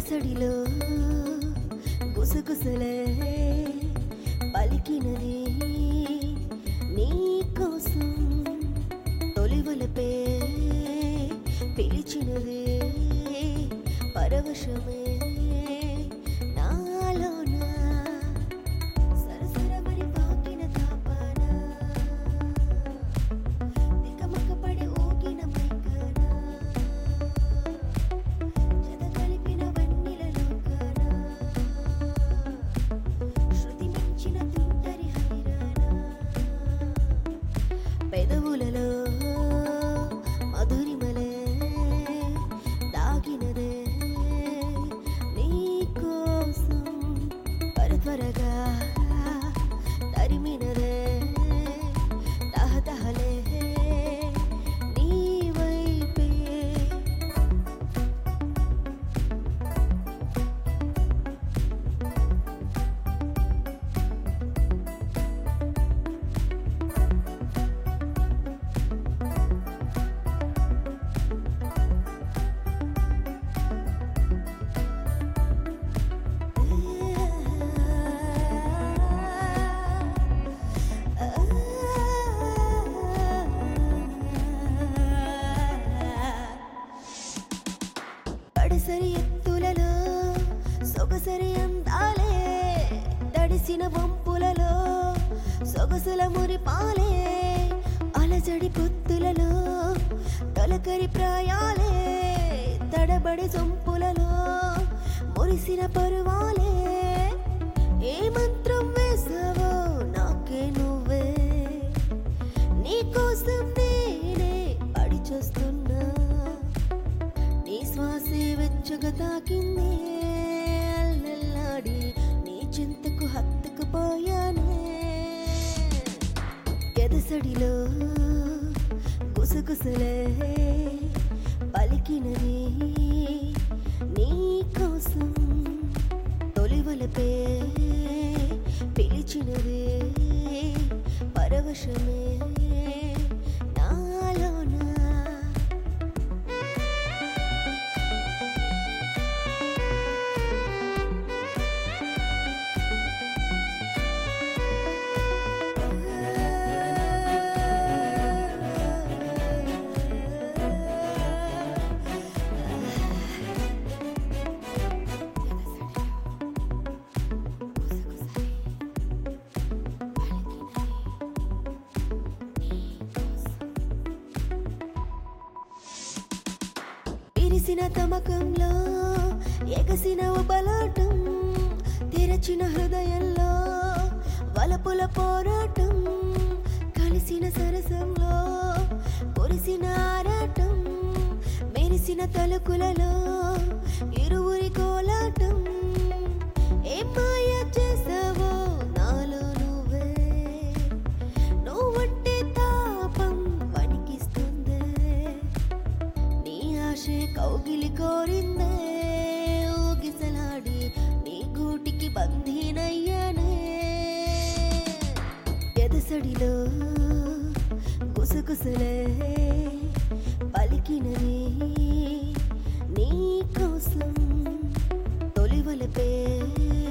ఎదసడిలో గుసగుసలే పలికినది నీ కోసం తొలివలపే పిలిచినది పరవశమే నాలోన సరసరమని పాకిన తాపన తికమకపడి ఊగిన మైకన జత కలిపిన వన్నెలలోకన శృతి మించిన తుంటరి హైరాణ పెదవులలో మధురిమలే దాగినదే నీ కోసం త్వరగా తరిమినదే తహతహలే నీ వైపే పడసరి ఎత్తులలో సొగసరి అందాలే తడిసిన వంపులలో సొగసుల మురిపాలే అలజడి పొత్తులలో తొలకరి ప్రాయాలే తడబడి సొంపులలో మురిసిన పరువాలే ఏ మంత్రం వేసావో నాకే నువ్వే నీకోసం నేనే పడి చూస్తున్నా నీ శ్వాసే వెచ్చగా తాకిందే అల్లల్లాడి నీ చింతకు హత్తుకుపోయానే ఎదసడిలో గుసగుసలే పలికినది నీ కోసం తొలివలపే పిలిచినది పరవశమే నాలోనా విరిసిన తమకంలో ఎగసిన బలాటం తెరచిన హృదయంలో వలపుల పోరాటం కలిసిన సరసంలో కురిసిన ఆరాటం మెరిసిన తలుకులలో ఇరువురి కోలాటం ఏం మాయ చేసావో నాలో నువ్వే నువ్వంటే తాపం వణికిస్తుందే నీ ఆశే కౌగిలి కోరిందే ఊగిసలాడి నీ గూటికి బందీనయ్యానే ఎదసడిలో గుసగుసలే పలికినది నీ కోసం తొలివలపే